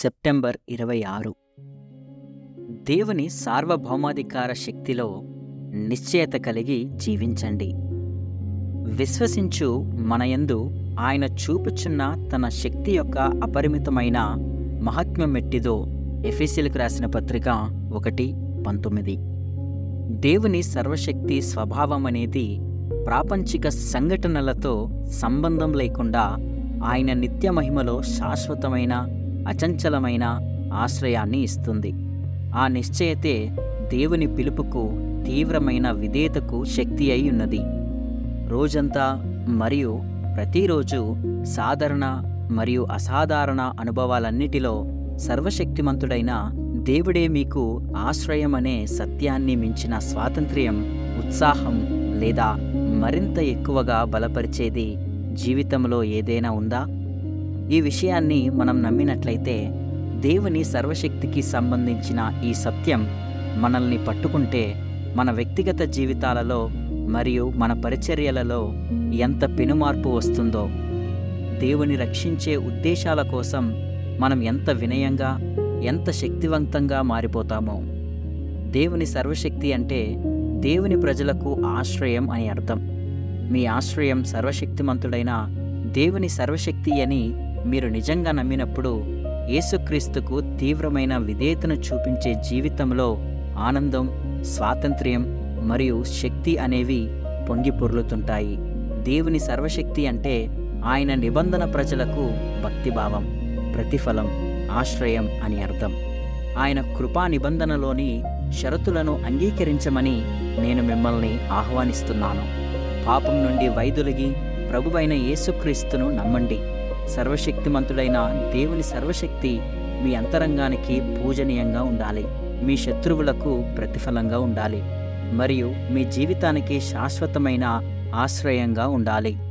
September ఇరవై ఆరు దేవుని సార్వభౌమాధికార శక్తిలో నిశ్చయత కలిగి జీవించండి విశ్వసించు మనయందు ఆయన చూపుచున్న తన శక్తి యొక్క అపరిమితమైన మహాత్మ్యం ఎట్టిదో ఎఫీసీలకు రాసిన పత్రిక ఒకటి పంతొమ్మిది దేవుని సర్వశక్తి స్వభావం అనేది ప్రాపంచిక సంఘటనలతో సంబంధం లేకుండా ఆయన నిత్య మహిమలో శాశ్వతమైన అచంచలమైన ఆశ్రయాన్ని ఇస్తుంది ఆ నిశ్చయతే దేవుని పిలుపుకు తీవ్రమైన విధేయతకు శక్తి అయి ఉన్నది రోజంతా మరియు ప్రతిరోజు సాధారణ మరియు అసాధారణ అనుభవాలన్నిటిలో సర్వశక్తిమంతుడైన దేవుడే మీకు ఆశ్రయం అనే సత్యాన్ని మించిన స్వాతంత్ర్యం ఉత్సాహం లేదా మరింత ఎక్కువగా బలపరిచేది జీవితంలో ఏదైనా ఉందా ఈ విషయాన్ని మనం నమ్మినట్లయితే దేవుని సర్వశక్తికి సంబంధించిన ఈ సత్యం మనల్ని పట్టుకుంటే మన వ్యక్తిగత జీవితాలలో మరియు మన పరిచర్యలలో ఎంత పెనుమార్పు వస్తుందో దేవుని రక్షించే ఉద్దేశాల కోసం మనం ఎంత వినయంగా ఎంత శక్తివంతంగా మారిపోతామో దేవుని సర్వశక్తి అంటే దేవుని ప్రజలకు ఆశ్రయం అని అర్థం మీ ఆశ్రయం సర్వశక్తిమంతుడైన దేవుని సర్వశక్తి అని మీరు నిజంగా నమ్మినప్పుడు యేసుక్రీస్తుకు తీవ్రమైన విధేయతను చూపించే జీవితంలో ఆనందం స్వాతంత్ర్యం మరియు శక్తి అనేవి పొంగి పొర్లుతుంటాయి దేవుని సర్వశక్తి అంటే ఆయన నిబంధన ప్రజలకు భక్తిభావం ప్రతిఫలం ఆశ్రయం అని అర్థం ఆయన కృపా నిబంధనలోని షరతులను అంగీకరించమని నేను మిమ్మల్ని ఆహ్వానిస్తున్నాను పాపం నుండి వైదొలిగి ప్రభువైన యేసుక్రీస్తును నమ్మండి సర్వశక్తిమంతుడైన దేవుని సర్వశక్తి మీ అంతరంగానికి పూజనీయంగా ఉండాలి మీ శత్రువులకు ప్రతిఫలంగా ఉండాలి మరియు మీ జీవితానికి శాశ్వతమైన ఆశ్రయంగా ఉండాలి